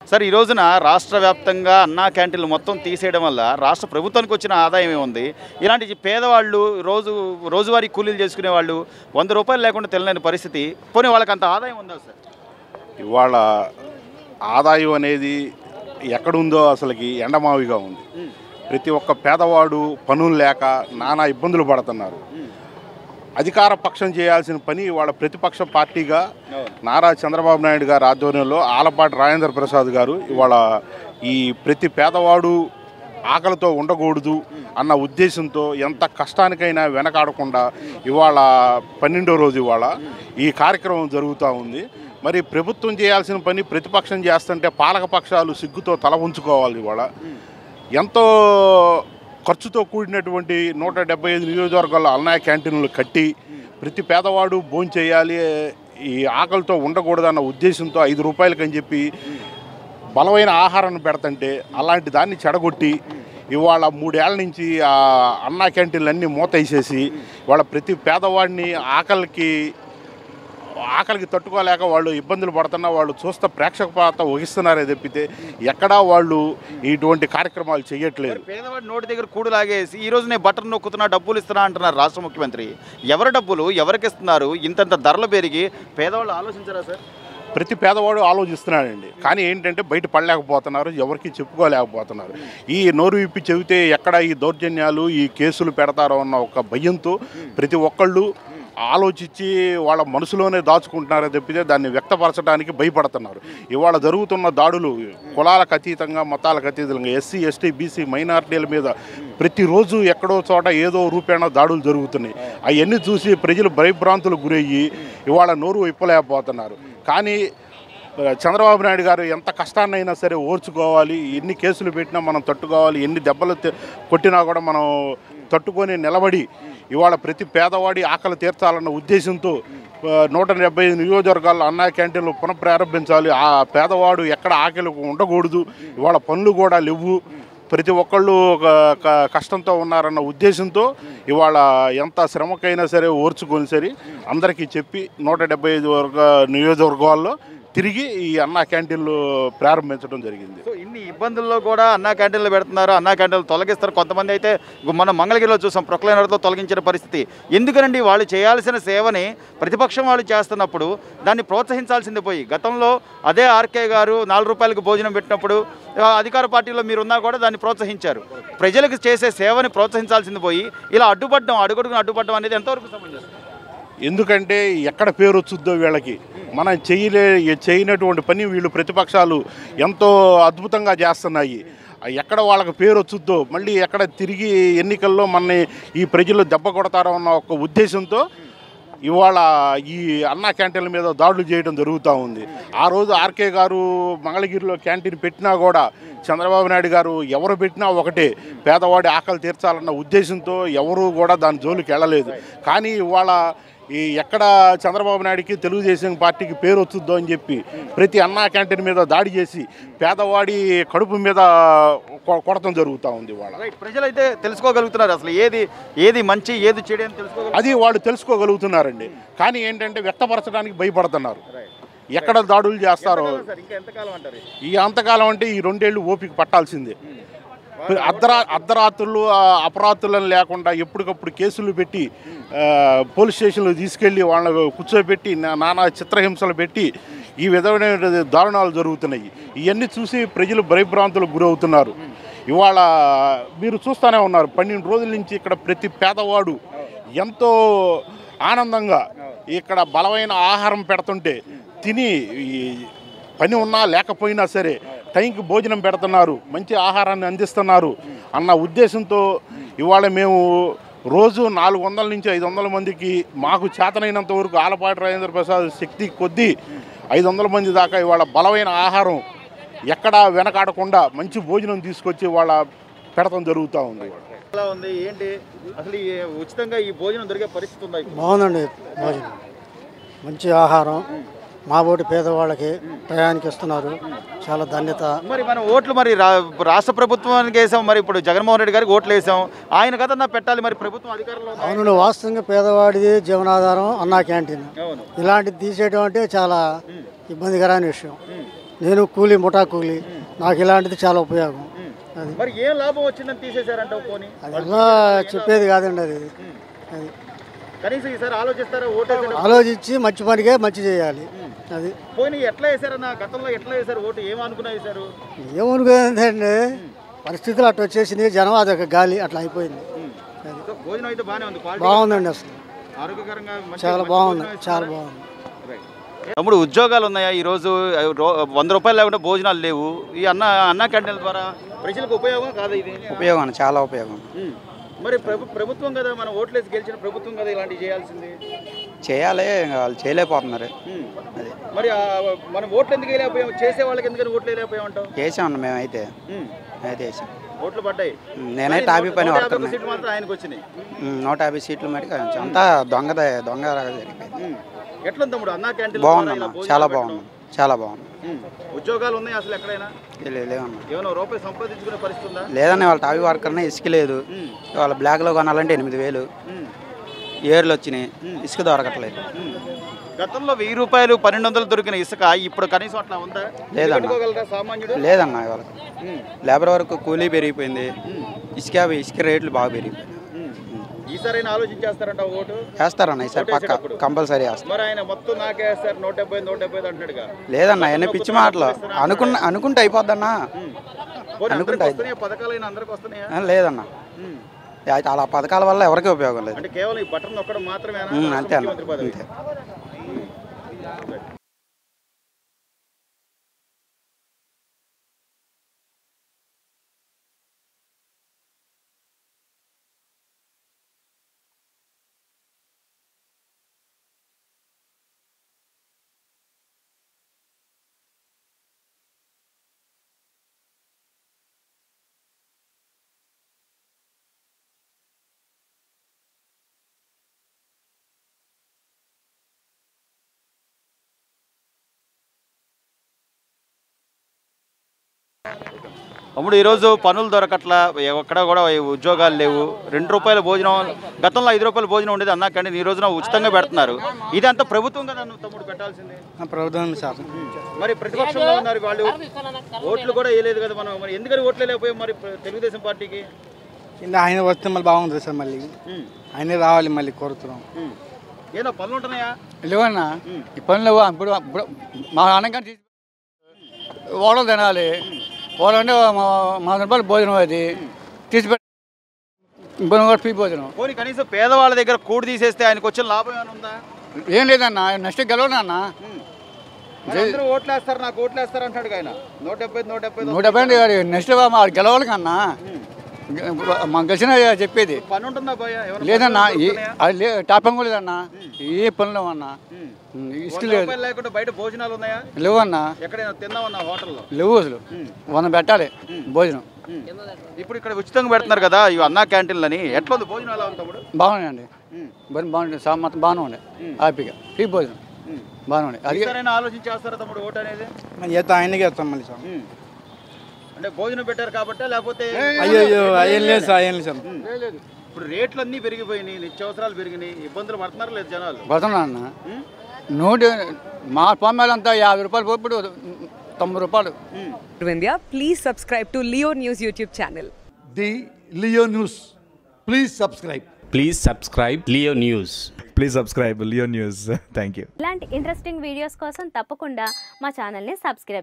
Sir ఈ రోజున రాష్ట్ర వ్యాప్తంగా అన్నా క్యాంటీన్లు మొత్తం తీసేయడం వల్ల రాష్ట్ర ప్రభుత్వానికి వచ్చిన ఆదాయం ఏముంది ఇలాంటి పేదవాళ్ళు రోజు రోజువారీ కూలీలు చేసుకునే వాళ్ళు వంద రూపాయలు లేకుండా తినలేని పరిస్థితి పోనీ వాళ్ళకి అంత ఆదాయం ఉందా సార్ ఇవాళ ఆదాయం అనేది ఎక్కడుందో అసలుకి ఎండమావిగా ఉంది ప్రతి ఒక్క పేదవాడు పనులు లేక నానా ఇబ్బందులు పడుతున్నారు అధికార పక్షం చేయాల్సిన పని వాళ్ళ ప్రతిపక్ష పార్టీగా నారా చంద్రబాబు నాయుడు గారి ఆధ్వర్యంలో ఆలపాటి రాజేంద్ర ప్రసాద్ గారు ఇవాళ ఈ ప్రతి పేదవాడు ఆకలితో ఉండకూడదు అన్న ఉద్దేశంతో ఎంత కష్టానికైనా వెనకాడకుండా ఇవాళ పన్నెండో రోజు ఇవాళ ఈ కార్యక్రమం జరుగుతూ ఉంది మరి ప్రభుత్వం చేయాల్సిన పని ప్రతిపక్షం చేస్తుంటే పాలక పక్షాలు సిగ్గుతో తల ఉంచుకోవాలి ఇవాళ ఎంతో ఖర్చుతో కూడినటువంటి నూట డెబ్బై ఐదు నియోజకవర్గాల్లో అన్నయ్య క్యాంటీన్లు కట్టి ప్రతి పేదవాడు భోంచేయాలి ఈ ఆకలితో ఉండకూడదన్న ఉద్దేశంతో ఐదు రూపాయలకని చెప్పి బలమైన ఆహారాన్ని పెడతంటే అలాంటి దాన్ని చెడగొట్టి ఇవాళ మూడేళ్ల నుంచి ఆ అన్నా క్యాంటీన్లు అన్నీ మూతేసేసి ఇవాళ ప్రతి పేదవాడిని ఆకలికి ఆకలికి తట్టుకోలేక వాళ్ళు ఇబ్బందులు పడుతున్నా వాళ్ళు చూస్తే ప్రేక్షక పాత్ర వహిస్తున్నారే తప్పితే ఎక్కడా వాళ్ళు ఇటువంటి కార్యక్రమాలు చేయట్లేదు పేదవాడి నోటి దగ్గర కూడు లాగేసి ఈ రోజు నేను బట్టలు నొక్కుతున్నా డబ్బులు ఇస్తున్నా అంటున్నారు రాష్ట్ర ముఖ్యమంత్రి ఎవరి డబ్బులు ఎవరికి ఇస్తున్నారు ఇంతంత ధరలు పెరిగి పేదవాళ్ళు ఆలోచించారా సార్ ప్రతి పేదవాడు ఆలోచిస్తున్నాడండి కానీ ఏంటంటే బయట పడలేకపోతున్నారు ఎవరికి చెప్పుకోలేకపోతున్నారు ఈ నోరు విప్పి చెబితే ఎక్కడ ఈ దౌర్జన్యాలు ఈ కేసులు పెడతారో అన్న ఒక భయంతో ప్రతి ఒక్కళ్ళు ఆలోచించి వాళ్ళ మనసులోనే దాచుకుంటున్నారే తప్పితే దాన్ని వ్యక్తపరచడానికి భయపడుతున్నారు ఇవాళ జరుగుతున్న దాడులు కులాలకు అతీతంగా మతాలకు అతీతంగా ఎస్సీ ఎస్టీ బీసీ మైనారిటీల మీద ప్రతిరోజు ఎక్కడో చోట ఏదో రూపేణ దాడులు జరుగుతున్నాయి అవన్నీ చూసి ప్రజలు భయభ్రాంతులకు గురయ్యి ఇవాళ నోరు విప్పలేకపోతున్నారు కానీ ఆ, చంద్రబాబు నాయుడు గారు ఎంత కష్టాన్నైనా సరే ఓర్చుకోవాలి ఎన్ని కేసులు పెట్టినా మనం తట్టుకోవాలి ఎన్ని దెబ్బలు తె- కొట్టినా కూడా మనం తట్టుకొని నిలబడి ఇవాళ ప్రతి పేదవాడి ఆకలి తీర్చాలన్న ఉద్దేశంతో ఆ, నూట డెబ్బై ఐదు నియోజకవర్గాల్లో అన్నా క్యాంటీన్లు పునఃప్రారంభించాలి ఆ పేదవాడు ఎక్కడ ఆకలి ఉండకూడదు ఇవాళ పనులు కూడా లేవు ప్రతి ఒక్కళ్ళు ఒక క- కష్టంతో ఉన్నారన్న ఉద్దేశంతో ఇవాళ ఎంత శ్రమకైనా సరే ఓర్చుకొని సరే అందరికీ చెప్పి నూట డెబ్బై ఐదు వర్గ నియోజకవర్గాల్లో తిరిగి ఈ అన్నా క్యాంటీన్లు ప్రారంభించడం జరిగింది సో ఇన్ని ఇబ్బందుల్లో కూడా అన్నా క్యాంటీన్లు పెడుతున్నారు అన్నా క్యాంటీన్లు తొలగిస్తారు కొంతమంది అయితే మనం మంగళగిరిలో చూసాం ప్రొక్లైనర్తో తొలగించిన పరిస్థితి ఎందుకనండి వాళ్ళు చేయాల్సిన సేవని ప్రతిపక్షం వాళ్ళు చేస్తున్నప్పుడు దాన్ని ప్రోత్సహించాల్సింది పోయి గతంలో అదే ఆర్కే గారు నాలుగు రూపాయలకు భోజనం పెట్టినప్పుడు ఆ, అధికార పార్టీలో మీరున్నా కూడా దాన్ని ప్రోత్సహించారు ప్రజలకు చేసే సేవని ప్రోత్సహించాల్సింది పోయి ఇలా అడ్డుపడడం అడుగడుగున అడ్డుపడడం అనేది ఎంతవరకు సమంజసం ఎందుకంటే ఎక్కడ పేరు వచ్చుద్దో వీళ్ళకి మనం చేయలే చేయనటువంటి పని వీళ్ళు ప్రతిపక్షాలు ఎంతో అద్భుతంగా చేస్తున్నాయి ఎక్కడ వాళ్ళకి పేరు వచ్చుద్దో మళ్ళీ ఎక్కడ తిరిగి ఎన్నికల్లో మన ఈ ప్రజలు దెబ్బ కొడతారో అన్న ఒక ఉద్దేశంతో ఇవాళ ఈ అన్నా క్యాంటీన్ల మీద దాడులు చేయడం జరుగుతూ ఉంది ఆ రోజు ఆర్కే గారు మంగళగిరిలో క్యాంటీన్ పెట్టినా కూడా చంద్రబాబు నాయుడు గారు ఎవరు పెట్టినా ఒకటే పేదవాడి ఆకలి తీర్చాలన్న ఉద్దేశంతో ఎవరు కూడా దాని జోలికి వెళ్ళలేదు కానీ ఇవాళ ఈ ఎక్కడ చంద్రబాబు నాయుడికి తెలుగుదేశం పార్టీకి పేరు వచ్చుద్దో అని చెప్పి ప్రతి అన్నా క్యాంటీన్ మీద దాడి చేసి పేదవాడి కడుపు మీద కొ- కొడతం జరుగుతూ ఉంది ఇవాళ రైట్ ప్రజలైతే తెలుసుకోగలుగుతున్నారు అసలు ఏది ఏది మంచి ఏది చెడు అని తెలుసుకోగలుగుతున్నారు అది వాళ్ళు తెలుసుకోగలుగుతున్నారండి కానీ ఏంటంటే వ్యక్తపరచడానికి భయపడుతున్నారు ఎక్కడ దాడులు చేస్తారో సార్ ఇంకా ఎంతకాలం అంటారు ఈ అంతకాలం అంటే ఈ రెండేళ్ళు ఓపిక పట్టాల్సిందే అర్ధరా అర్ధరాత్రులు ఆ, అపరాత్రులను లేకుండా ఎప్పటికప్పుడు కేసులు పెట్టి ఆ, పోలీస్ స్టేషన్లో తీసుకెళ్ళి వాళ్ళని కూర్చోబెట్టి నా- నానా చిత్రహింసలు పెట్టి ఈ విధమైన దారుణాలు జరుగుతున్నాయి ఇవన్నీ చూసి ప్రజలు భయభ్రాంతులకు గురవుతున్నారు ఇవాళ మీరు చూస్తూనే ఉన్నారు పన్నెండు రోజుల నుంచి ఇక్కడ ప్రతి పేదవాడు ఎంతో ఆనందంగా ఇక్కడ బలమైన ఆహారం పెడుతుంటే తిని ఈ పని ఉన్నా లేకపోయినా సరే టైంకి భోజనం పెడుతున్నారు మంచి ఆహారాన్ని అందిస్తున్నారు అన్న ఉద్దేశంతో ఇవాళ మేము రోజు నాలుగు వందల నుంచి ఐదు వందల మందికి మాకు చేతనైనంత వరకు ఆలపాటి రాజేంద్ర ప్రసాద్ శక్తి కొద్దీ ఐదు వందల మంది దాకా ఇవాళ బలమైన ఆహారం ఎక్కడా వెనకాడకుండా మంచి భోజనం తీసుకొచ్చి వాళ్ళ పెడతం జరుగుతూ ఉంది ఎలా ఉంది ఏంటి అసలు ఈ ఉచితంగా ఈ భోజనం దొరికే పరిస్థితి ఉందా ఇప్పుడు? బాగుందండి భోజనం మంచి ఆహారం మా ఓటి పేదవాళ్ళకి టయానికి ఇస్తున్నారు చాలా ధన్యత మరి మనం ఓట్లు మరి రా- రాష్ట్ర ప్రభుత్వానికి వేసాం మరి ఇప్పుడు జగన్మోహన్ రెడ్డి గారికి ఓట్లు వేసాం ఆయన కదన్నా పెట్టాలి మరి ప్రభుత్వం అధికారంలో ఉంది. అవునండి వాస్తవంగా పేదవాడిది జీవనాధారం అన్నా క్యాంటీన్ అవును ఇలాంటిది తీసేయడం అంటే చాలా ఇబ్బందికరమైన విషయం నేను కూలీ ముఠా కూలీ నాకు ఇలాంటిది చాలా ఉపయోగం అది మరి ఏం లాభం వచ్చిందని తీసేశారంటావు పోనీ అది ఎలా చెప్పేది కాదండి అది అది కనీసం ఈసారి ఆలోచిస్తారా ఓటేసారు ఆలోచించి మంచి పనికే మంచి చేయాలి అది పోనీ ఎట్లా వేసారన్న గతంలో ఎట్లా వేశారు ఓటు ఏం అనుకున్నా వేశారు ఏమనుకుందండి పరిస్థితులు అట్లా వచ్చేసింది జనం అదొక గాలి అట్లా అయిపోయింది అది సో భోజనం అయితే బాగానే ఉంది క్వాలిటీ బాగుందండి అసలు ఆరోగ్యకరంగా మంచి- చాలా మంచి బాగుంది భోజనం చాలా ఇస్తున్నారా? బాగుంది తమ్ముడు ఉద్యోగాలు ఉన్నాయా ఈరోజు రో- వంద రూపాయలు లేకుండా భోజనాలు లేవు ఈ అన్న అన్న క్యాంటీన్ల ద్వారా ప్రజలకు ఉపయోగం కాదు ఇది ఉపయోగం చాలా ఉపయోగం ఉమ్. మరి ప్రభు ప్రభుత్వం కదా మనం ఓట్లేసి గెలిచిన ప్రభుత్వం కదా ఇలాంటివి చేయాల్సింది చేయాలి ఇంకా వాళ్ళు చేయలేకపోతున్నారు ఉమ్. అది మరి ఆ మనం ఓట్లు ఎందుకు వేయలేకపోయాం చేసే వాళ్ళకి ఎందుకని ఓట్లు వేయలేకపోయాం అంటావు వేసామన్న మేమైతే ఉమ్. అయితే వేసాం ఓట్లు పడ్డాయి ఉమ్, నేనైతే టాపీ పని నూట యాభై ఒక్క వర్కర్ని సీట్లు మాత్రం ఆయనకు వచ్చినాయి ఉమ్, నూట యాభై సీట్లు మటుకు అంతా దొంగ దొంగ జరిగిపోయింది ఉమ్. ఎట్లా తమ్ముడు అన్నా క్యాంటీన్ బాగుందన్న చాలా బాగుంది చాలా బాగుంది ఉద్యోగాలు ఉన్నాయి అసలు ఎక్కడైనా లే- లేదన్న ఏమైనా రూపాయి సంపాదించుకునే పరిస్థితి ఉందా లేదన్న వాళ్ళ టాపీ వర్కర్ని ఇసుక లేదు ఉమ్. వాళ్ళ బ్లాక్లో కొనాలంటే ఎనిమిది వేలు ఉమ్. ఏర్లు వచ్చినాయి ఇసుక దొరకట్లేదు ఉమ్. గతంలో వెయ్యి రూపాయలు పన్నెండు వందలు దొరికిన ఇసుక ఇప్పుడు కనీసం అట్లా ఉందా లేదన్న. పెట్టుకోగలరా సామాన్యుడు లేదన్న వాళ్ళకి ఉమ్. లేబర్ వరకు కూలీ పెరిగిపోయింది ఉమ్. ఇసుక ఇసుక రేట్లు బాగా పెరిగిపోయింది ఉమ్. ఈసారైనా ఆలోచించేస్తారంట ఓటు వేస్తారన్న ఈసారి పక్క ఓటేసేటప్పుడు. కంపల్సరీ వేస్తారు మరి ఆయన మొత్తం నాకే వేస్తారు నూట డెబ్బై నూట డెబ్బై ఐదు అంటాడుగా లేదన్న అవన్నీ పిచ్చి మాటలు అనుకున్న అనుకుంటే అయిపోద్దన్నా ఉమ్. పోనీ అందరికి అనుకుంటా వస్తున్నాయా పథకాలైనా అందరికి వస్తున్నాయా ఆ, లేదన్న ఉమ్. అయితే అలా పథకాల వల్ల ఎవరికీ ఉపయోగం లేదు అంటే కేవలం ఈ బటన్ నొక్కడం మాత్రమేనా ఉమ్, రాష్ట్ర అంతే అన్న ముఖ్యమంత్రి పదవి అంతే అప్పుడు ఈరోజు పనులు దొరకట్లా ఎక్కడ కూడా ఈ ఉద్యోగాలు లేవు రెండు రూపాయల భోజనం గతంలో ఐదు రూపాయల భోజనం ఉండేది అన్నా కానీ ఈ రోజున ఉచితంగా పెడుతున్నారు ఇది అంతా ప్రభుత్వం కదా నువ్వు తమ్ముడు పెట్టాల్సింది ప్రభుత్వం సార్ మరి ప్రతిపక్షంలో ఉన్నారు వాళ్ళు ఓట్లు కూడా వేయలేదు కదా మనం మరి ఎందుకని ఓట్లు లేకపోయాం మరి తెలుగుదేశం పార్టీకి కింద ఆయన వస్తే మళ్ళీ బాగుంటుంది సార్ మళ్ళీ ఉమ్, ఆయనే రావాలి మళ్ళీ కోరుతున్నాం ఉమ్. ఏదో పనులు ఉంటున్నాయా లేవన్నా ఉమ్. ఈ పనులు ఇప్పుడు ఇప్పుడు మా నాన్నగారు తీసి ఓడలు తినాలి ఓడలు అంటే మా- మా రూపాయలు భోజనం అది తీసి పెట్టి ఇప్పుడు కూడా ఫ్రీ భోజనం పోనీ కనీసం పేదవాళ్ళ దగ్గర కూడి తీసేస్తే ఆయనకు వచ్చిన లాభం ఏమైనా ఉందా ఏం లేదన్న నెక్స్ట్ గెలవనా అన్న ఉమ్. మరి అందరూ ఓట్లు వేస్తారు నాకు ఓట్లు వేస్తారు అంటాడు ఆయన నూట డెబ్బై ఐదు, నూట డెబ్బై ఐదు నూట డెబ్బై గారు నెక్స్ట్ మా గెలవాలి కన్నా మా గెలిచిన చెప్పేది పని ఉంటుందా భయ్యా ఏమైనా లేదన్నా పనులు ఈ- దొరుకుతున్నాయా? అది లే టాపింగ్ లేదన్నా ఏ పనులు అన్నా ఉమ్. ఇసుక వంద లేదు రూపాయలు లేకుండా బయట భోజనాలు ఉన్నాయా లేవన్నా ఎక్కడైనా తిన్నామన్నా హోటల్లో లేవు అసలు వంద పెట్టాలి భోజనం ఇప్పుడు ఇక్కడ ఉచితంగా పెడుతున్నారు కదా ఇవి అన్నా క్యాంటీన్లని ఎట్లా ఉంది భోజనం ఎలా ఉంది తమ్ముడు బాగున్నాయండి ఉమ్. బరి బాగుంటుంది సా మొత్తం బాగానే ఉండే హ్యాపీగా ఫ్రీ భోజనం ఉమ్. బాగానే ఉండే అది ఈసారైనా ఆలోచించి చేస్తారా తమ్ముడు ఓటు అనేది చేస్తా ఆయనకి వేస్తాం మళ్ళీ సార్ ఉమ్. అంటే భోజనం పెట్టారు కాబట్టి లేకపోతే అయ్యో అయ్యో అయ్యేం లేదు సార్ అయ్యేం లేదు సార్ ఇప్పుడు రేట్లు అన్నీ పెరిగిపోయినాయి నిత్యావసరాలు పెరిగినాయి ఇబ్బందులు పడుతున్నారు లేదు జనాలు పడుతున్నా అన్న ఉమ్. నూటి మా పొమ్మేలంతా యాభై రూపాయలు పోప్పుడు తొంభై రూపాయలు ఉమ్. India, please subscribe to Leo News YouTube channel. the Leo News. Please subscribe. Please subscribe Leo News. Please subscribe Leo News thank you ఇలాంటి ఇంట్రెస్టింగ్ వీడియోస్ కోసం తప్పకుండా మా ఛానల్ని సబ్స్క్రైబ్